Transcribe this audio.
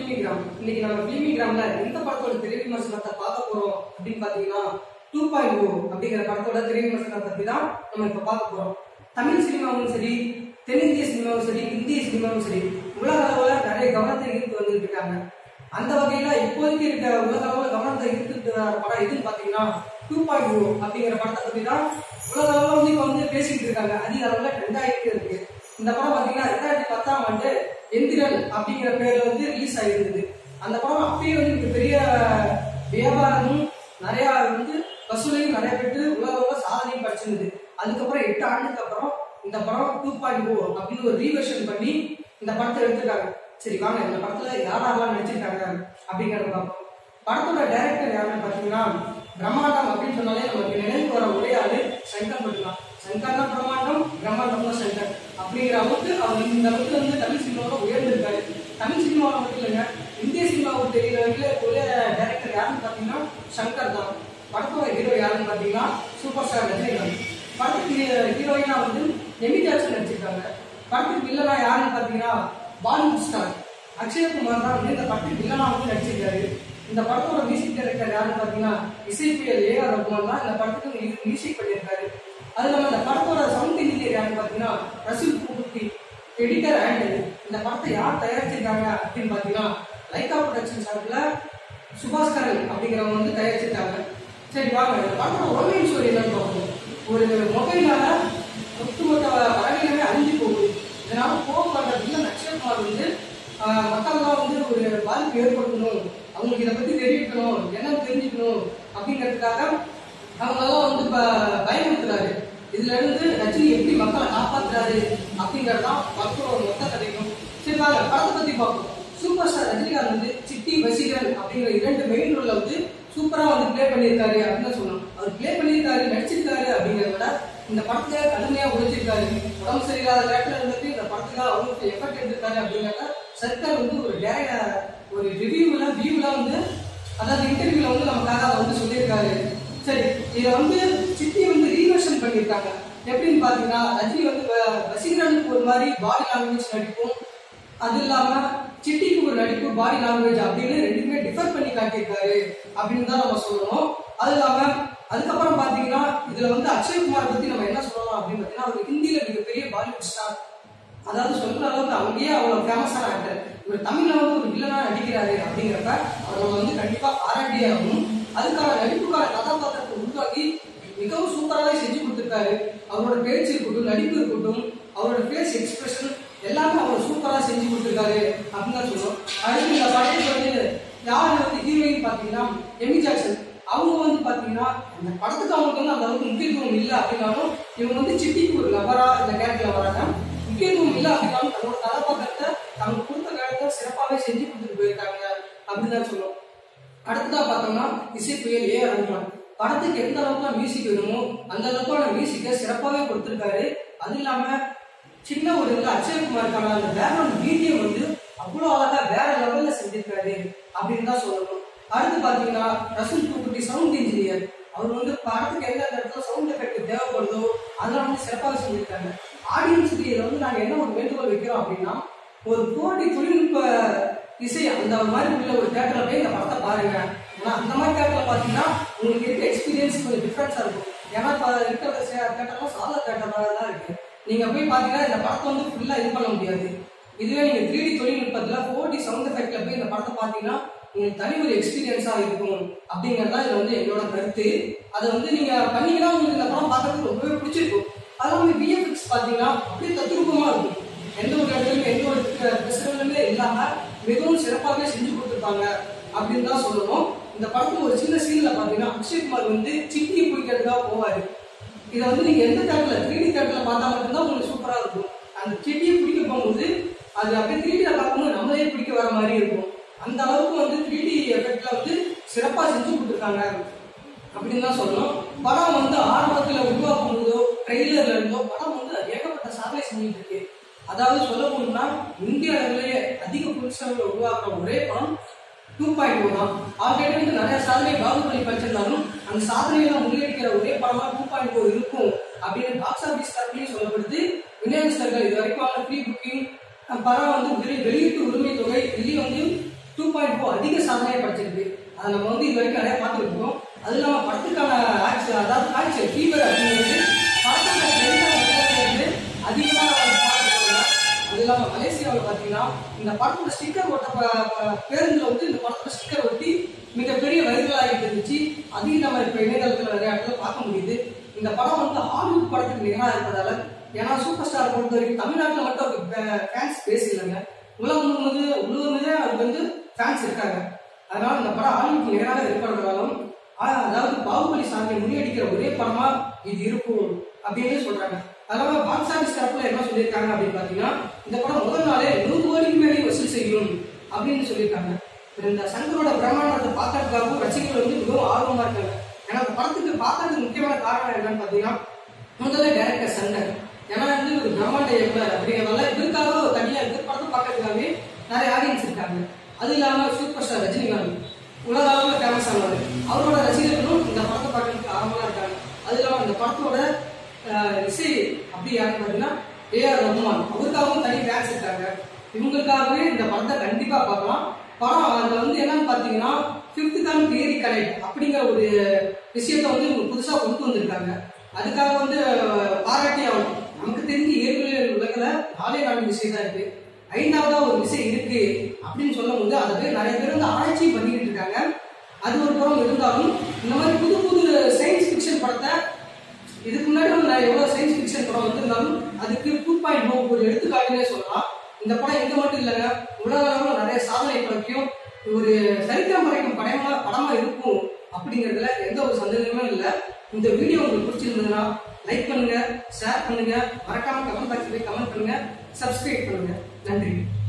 பிலிமிகிராம் இன்னைக்கு நம்ம பிலிமிகிராம்ல எந்த படத்தோட திரை விமர்சனத்தை பார்க்க போறோம் அப்படின்னு பாத்தீங்கன்னா டூ பாயிண்ட் ஓ அப்படிங்கிற படத்தோட திரை விமர்சனத்தை பத்தி தான் நம்ம இப்ப பார்க்க போறோம் தமிழ் சினிமாவும் சரி தென்னிந்திய சினிமாவும் சரி இந்திய சினிமாவும் சரி உலக அளவுல நிறைய கவனத்தை ஈர்த்து வந்துட்டு இருக்காங்க அந்த வகையில இப்போதைக்கு இருக்க உலக அளவுல கவனத்தை ஈர்த்து வர படம் எதுன்னு பாத்தீங்கன்னா டூ பாயிண்ட் ஓ அப்படிங்கிற படத்தை பத்தி தான் உலக அளவுல வந்து இப்ப வந்து பேசிட்டு இருக்காங்க அதிக அளவுல ட்ரெண்ட் ஆகிட்டு இருக்கு இந்த படம் பாத்தீங்கன்னா ரெண்டாயிரத்தி பத்தாம் ஆண்டு எந்திரன் அப்படிங்கிற பேர்ல வந்து ரிலீஸ் ஆகிருந்தது அந்த படம் அப்பயே வந்து மிக பெரிய வியாபாரமும் நிறைய வந்து வசூலையும் நிறைய பெற்று உலக அளவுல சாதனையும் படிச்சிருந்தது அதுக்கப்புறம் எட்டு ஆண்டுக்கு அப்புறம் இந்த படம் டூ பாயிண்ட் ஓ அப்படின்னு ஒரு ரீவர்ஷன் பண்ணி இந்த படத்தை எடுத்திருக்காங்க சரி வாங்க இந்த படத்துல யார் யாரெல்லாம் நடிச்சிருக்காங்க அப்படிங்கறத பார்ப்போம் படத்தோட டைரக்டர் யாருன்னு பாத்தீங்கன்னா பிரம்மாண்டம் அப்படின்னு சொன்னாலே நமக்கு நினைவுக்கு வர ஒரே ஆளு சங்கர் மட்டும்தான் சங்கர் தான் பிரம்மாண்டம் பிரம்மாண்டம் தான் சங்கர் அப்படிங்கிற அளவுக்கு அவர் இந்த அளவுக்கு வந்து தமிழ் சினிமாவில் உயர்ந்திருக்காரு தமிழ் சினிமாவில் மட்டும் இல்லைங்க இந்திய சினிமாவுக்கு தெரிகிற வகையில் ஒரே டைரக்டர் யாருன்னு பார்த்தீங்கன்னா சங்கர் தான் படத்தோட ஹீரோ யாருன்னு பார்த்தீங்கன்னா சூப்பர் ஸ்டார் ரஜினிகாந்த் படத்துக்கு ஹீரோயினா வந்து எமி ஜாக்சன் நடிச்சிருக்காங்க படத்துக்கு வில்லனா யாருன்னு பார்த்தீங்கன்னா பாலிவுட் ஸ்டார் அக்ஷயகுமார் தான் வந்து இந்த படத்துக்கு வில்லனா வந்து நடிச்சிருக்காரு இந்த படத்தோட மியூசிக் டைரக்டர் யாருன்னு பார்த்தீங்கன்னா இசைப்பியல் ஏ ஆர் ரகுமான் தான் இந்த படத்துக்கு மியூசிக் பண்ணியிருக்காரு அது இல்லாமல் இந்த படத்தோட சவுண்ட் இன்ஜினியர் யாருன்னு பார்த்தீங்கன்னா ரசூல் பூபுத்தி எடிட்டர் அண்ட் இந்த படத்தை யார் தயாரிச்சிருக்காங்க அப்படின்னு பார்த்தீங்கன்னா லைகா ப்ரொடக்ஷன் சார்பில் சுபாஸ்கரன் அப்படிங்கிறவங்க வந்து தயாரிச்சிருக்காங்க சரி வாங்க இந்த படத்தோட ஒன்லைன் ஸ்டோரி என்னன்னு பார்ப்போம் ஒரு மொபைலால ஒட்டுமொத்த பறவைகளுமே அழிஞ்சு போகுது இதனால கோவப்படுற வில்லன் அக்ஷயகுமார் வந்து ஆஹ், மக்கள்லாம் வந்து ஒரு பாதிப்பு ஏற்படுத்தணும் அவங்களுக்கு இதை பத்தி தெரிவிக்கணும் என்ன தெரிஞ்சுக்கணும் அப்படிங்கிறதுக்காக அவங்கெல்லாம் வந்து இப்ப பயமுறுத்துறாரு இதுல இருந்து ரஜினி எப்படி மக்களை காப்பாத்துறாரு அப்படிங்கறதுதான் படத்தோட மொத்த கதைக்கும் சரி வாங்க படத்தை பத்தி பார்ப்போம் சூப்பர் ஸ்டார் ரஜினிகாந்த் வந்து சிட்டி வசீகரன் அப்படிங்கிற இரண்டு மெயின் ரோல்ல வந்து சூப்பரா வந்து ப்ளே பண்ணியிருக்காரு அப்படின்னு தான் சொல்லணும் அவர் ப்ளே பண்ணியிருக்காரு நடிச்சிருக்காரு அப்படிங்கிறத விட இந்த படத்துல கடுமையா உழைச்சிருக்காரு உடம்பு சரியில்லாத நேரத்துல இருந்துட்டு இந்த படத்துக்காக அவங்களுக்கு எஃபர்ட் எடுத்திருக்காரு அப்படிங்கிறத சர்க்கார் வந்து ஒரு டேர ஒரு ரிவ்யூல வியூல வந்து அதாவது இன்டர்வியூல வந்து நமக்காக அவர் வந்து சொல்லியிருக்காரு சரி இதை வந்து சிட்டி வந்து ரீவர்ஷன் பண்ணியிருக்காங்க எப்படின்னு பாத்தீங்கன்னா ரஜினி வந்து வ- வசீகரனுக்கு ஒரு மாதிரி பாடி லாங்குவேஜ் நடிப்பும் அது இல்லாம சிட்டிக்கு ஒரு நடிப்பு பாடி லாங்குவேஜ் அப்படின்னு ரெண்டுமே டிஃபர் பண்ணி காட்டியிருக்காரு அப்படின்னு தான் நம்ம சொல்லணும் அது இல்லாம அதுக்கப்புறம் பாத்தீங்கன்னா இதுல வந்து அக்ஷய்குமார் பத்தி நம்ம என்ன சொல்லலாம் அப்படின்னு பாத்தீங்கன்னா அவர் ஹிந்தியில மிகப்பெரிய பாலிவுட் ஸ்டார் அதாவது சொல்ற அளவுக்கு அங்கேயே அவ்வளவு ஃபேமஸான ஆக்டர் இவர் தமிழ்ல வந்து ஒரு வில்லனா நடிக்கிறாரு அப்படிங்கிறப்ப அவர் நம்ம வந்து கண்டிப்பா பாராட்டியே ஆகணும் அதுக்கான நடிப்புக்கான கதாபாத்திரத்தை உருவாக்கி மிகவும் சூப்பராகவே செஞ்சு கொடுத்திருக்காரு அவரோட பேச்சு இருக்கட்டும் நடிப்பு இருக்கட்டும் அவரோட ஃபேஸ் எக்ஸ்பிரஷன் எல்லாமே அவர் சூப்பரா செஞ்சு கொடுத்திருக்காரு அப்படின்னு தான் சொல்லுவோம் அடுத்து இந்த படத்துக்கு வந்து யார் வந்து ஹீரோயின் பாத்தீங்கன்னா எமி ஜாக்சன் அவங்க வந்து பாத்தீங்கன்னா இந்த படத்துக்கு அவங்களுக்கு வந்து அந்த அளவுக்கு முக்கியத்துவம் இல்லை அப்படின்னாலும் இவங்க வந்து சிட்டிக்கு ஒரு லவரா இந்த கேரக்டர்ல வராங்க முக்கியத்துவம் இல்லை அப்படின்னாலும் தன்னோட கதாபாத்திரத்தை அவங்க கொடுத்த காலத்தை சிறப்பாகவே செஞ்சு கொடுத்துட்டு போயிருக்காங்க அப்படின்னு தான் சொல்லுவோம் அடுத்ததா பார்த்தோம்னா இசைப்புயல் ஏ ஆர் ரஹ்மான் படத்துக்கு எந்த அளவுக்கு மியூசிக் வேணுமோ அந்த அளவுக்கான மியூசிக்கை சிறப்பாகவே கொடுத்துருக்காரு அது இல்லாம சின்ன ஒரு இதுல அக்ஷயகுமாருக்கான அந்த பேக்ரவுண்ட் பிஜிஎம் வந்து அவ்வளோ அழகா வேற லெவல்ல செஞ்சிருக்காரு அப்படின்னு தான் சொல்லணும் அடுத்து பாத்தீங்கன்னா ரசூல் பூக்குட்டி சவுண்ட் இன்ஜினியர் அவர் வந்து படத்துக்கு எந்த இடத்துல சவுண்ட் எஃபெக்ட் தேவைப்படுதோ அதெல்லாம் வந்து சிறப்பாக செஞ்சிருக்காங்க ஆடியன்ஸுக்கு இதில் வந்து நாங்கள் என்ன ஒரு வேண்டுகோள் வைக்கிறோம் அப்படின்னா ஒரு போட்டி தொழில்நுட்ப இசை அந்த மாதிரி உள்ள ஒரு தேட்டர்ல போய் இந்த படத்தை பாருங்க ஏன்னா அந்த மாதிரி தேட்டர்ல பாத்தீங்கன்னா உங்களுக்கு இருக்க எக்ஸ்பீரியன்ஸ் கொஞ்சம் டிஃபரன்ஸா இருக்கும் ஏன்னா இப்ப இருக்கிற தேட்டர்லாம் சாதா தேட்டரா தான் இருக்கு நீங்க போய் பாத்தீங்கன்னா இந்த படத்தை வந்து ஃபுல்லா இது பண்ண முடியாது இதுவே நீங்க த்ரீ டி தொழில்நுட்பத்துல ஃபோர் டி சவுண்ட் எஃபெக்ட்ல போய் இந்த படத்தை பாத்தீங்கன்னா உங்களுக்கு தனி ஒரு எக்ஸ்பீரியன்ஸா இருக்கும் அப்படிங்கறதா இது வந்து என்னோட கருத்து அதை வந்து நீங்க பண்ணீங்கன்னா உங்களுக்கு இந்த படம் பார்க்கறதுக்கு ரொம்பவே பிடிச்சிருக்கும் அதாவது விஎஃப்எக்ஸ் பாத்தீங்கன்னா அப்படியே தத்ரூபமா இருக்கும் எந்த ஒரு இடத்துலயும் எந்த ஒரு பிரச்சனையுமே இல்லாம மிகவும் சிறப்பாகவே செஞ்சு கொடுத்துருப்பாங்க அப்படின்னு தான் சொல்லணும் இந்த படத்துல ஒரு சின்ன சீன்ல பாத்தீங்கன்னா அக்ஷய்குமார் வந்து சிட்டியை பிடிக்கிறதுக்காக போவாரு இதை வந்து நீங்க எந்த தேட்டர்ல த்ரீ டி தேட்டர்ல பார்த்தா மட்டும்தான் உங்களுக்கு சூப்பரா இருக்கும் அந்த சிட்டியை பிடிக்க போகும்போது அது அப்படியே த்ரீ டில பார்க்கும்போது நம்மளே பிடிக்க வர மாதிரி இருக்கும் அந்த அளவுக்கு வந்து த்ரீ டி எஃபெக்ட்ல வந்து சிறப்பா செஞ்சு கொடுத்துருக்காங்க அப்படின்னு தான் சொல்லணும் படம் வந்து ஆரம்பத்துல உருவாக்கும் போதோ ட்ரெய்லர்ல இருந்தோ படம் வந்து ஏகப்பட்ட சாதனை செஞ்சுட்டு இருக்கு அதாவது சொல்ல போனோம்னா இந்திய அளவிலேயே அதிக புதுசாக உருவாக்குற ஒரே படம் டூ பாயிண்ட் ஓ தான் ஆல்ரெடி வந்து நிறைய சாதனை பாகுபலி படிச்சிருந்தாலும் அந்த சாதனையெல்லாம் முறியடிக்கிற ஒரே படமா டூ பாயிண்ட் ஓ இருக்கும் அப்படின்னு பாக்ஸ் ஆபீஸ் தரப்புலையும் சொல்லப்படுது விநியோகஸ்தர்கள் இது வரைக்கும் ப்ரீ புக்கிங் படம் வந்து வெளி- வெளியீட்டு உரிமை தொகை இதுலயும் வந்து டூ பாயிண்ட் டூ அதிக சாதனையை படைச்சிருக்கு அதை நம்ம வந்து இது வரைக்கும் நிறைய பார்த்துருக்கோம் அது இல்லாமல் படத்துக்கான ஆட்சி அதாவது காட்சி ஃபீவர் அப்படிங்கிறது படத்தோட வெளியிலிருந்து அதிகமாக வந்து பார்த்துருக்காங்க அது இல்லாமல் மலேசியாவில் பார்த்தீங்கன்னா இந்த படத்தோட ஸ்டிக்கர் ஒட்ட ப- ப- பேருந்துல வந்து இந்த படத்தோட ஸ்டிக்கர் ஒட்டி மிகப்பெரிய வைரலாகிட்டு இருந்துச்சு அதையும் நம்ம இப்போ இணையதளத்தில் நிறைய இடத்துல பார்க்க முடியுது இந்த படம் வந்து ஹாலிவுட் படத்துக்கு நிகராக இருப்பதால ஏன்னா சூப்பர் ஸ்டார் பொறுத்த வரைக்கும் தமிழ்நாட்டில் மட்டும் ஃபேன்ஸ் பேஸ் இல்லைங்க உலகம் முழுவது முழுவதுமே அதுக்கு வந்து ஃபேன்ஸ் இருக்காங்க அதனால இந்த படம் ஹாலிவுட் நிகராக இருப்பதாலும் ஆ- அதாவது பாகுபலி சாமியை முறியடிக்கிற ஒரே படமா இது இருக்கும் அப்படின்னு சொல்றாங்க அதனால பாக்ஸ் ஆஃபீஸ் தரப்புல என்ன சொல்லியிருக்காங்க அப்படின்னு பாத்தீங்கன்னா இந்த படம் முதல் நாளே நூறு கோடிக்கு மேலே வசூல் செய்யும் அப்படின்னு சொல்லியிருக்காங்க இப்ப இந்த சங்கரோட பிரம்மாண்டத்தை பார்க்கறதுக்காகவும் ரசிகர்கள் வந்து மிகவும் ஆர்வமா இருக்காங்க ஏன்னா இந்த படத்துக்கு பார்க்கறதுக்கு முக்கியமான காரணம் என்னன்னு பாத்தீங்கன்னா முதல்ல டேரக்டர் சங்கர் ஏன்னா வந்து ஒரு பிரம்மாண்ட இயக்குனர் அப்படிங்கிறதால இதற்காக ஒரு தனியா இந்த படத்தை பார்க்கறதுக்காகவே நிறைய ஆடியன்ஸ் இருக்காங்க அது இல்லாம சூப்பர் ஸ்டார் ரஜினிகாந்த் உலக அளவில் ஃபேமஸ் ஆனவர் அவரோட ரசிகர்களும் இந்த படத்தை பார்க்கறதுக்கு ஆர்வமா இருக்காங்க அது இல்லாம இந்த படத்தோட அஹ், இசை அப்படி யாருன்னு பார்த்தீங்கன்னா ஏஆர் ரஹ்மான் அவருக்காகவும் தனி ஃபேன்ஸ் இருக்காங்க இவங்களுக்காகவே இந்த படத்தை கண்டிப்பா பார்க்கலாம் படம் அதுல வந்து என்னன்னு பார்த்தீங்கன்னா ஃபிஃப்த் தான் தேரி கனெக்ட் அப்படிங்கிற ஒரு விஷயத்த வந்து இவங்க புதுசா கொண்டு வந்திருக்காங்க அதுக்காக வந்து அஹ், பாராட்டி ஆகணும் நமக்கு தெரிஞ்சு இயற்பியல் உலகில் நாலே நாலு விஷயம் தான் இருக்கு ஐந்தாவதா ஒரு விஷயம் இருக்கு அப்படின்னு சொல்லும்போது அதை பேர் நிறைய பேர் வந்து ஆராய்ச்சி பண்ணிக்கிட்டு இருக்காங்க அது ஒரு புறம் இருந்தாலும் இந்த மாதிரி புது புது சயின்ஸ் ஃபிக்ஷன் படத்தை இதுக்கு முன்னாடி வந்து நான் எவ்வளவு சயின்ஸ் ஃபிக்ஷன் படம் வந்திருந்தாலும் அதுக்கு டூ பாயிண்ட் ஒரு எடுத்துக்காட்டுனே சொல்லலாம் இந்த படம் எங்க மட்டும் இல்லைங்க உலக அளவில் நிறைய சாதனை படைக்கும் ஒரு சரித்திரம் படைக்கும் படமா படமா இருக்கும் அப்படிங்கிறதுல எந்த ஒரு சந்தேகமே இல்லை இந்த வீடியோ உங்களுக்கு பிடிச்சிருந்ததுன்னா லைக் பண்ணுங்க ஷேர் பண்ணுங்க மறக்காம கமெண்ட் பாக்ஸ்ல கமெண்ட் பண்ணுங்க சப்ஸ்கிரைப் பண்ணுங்க நன்றி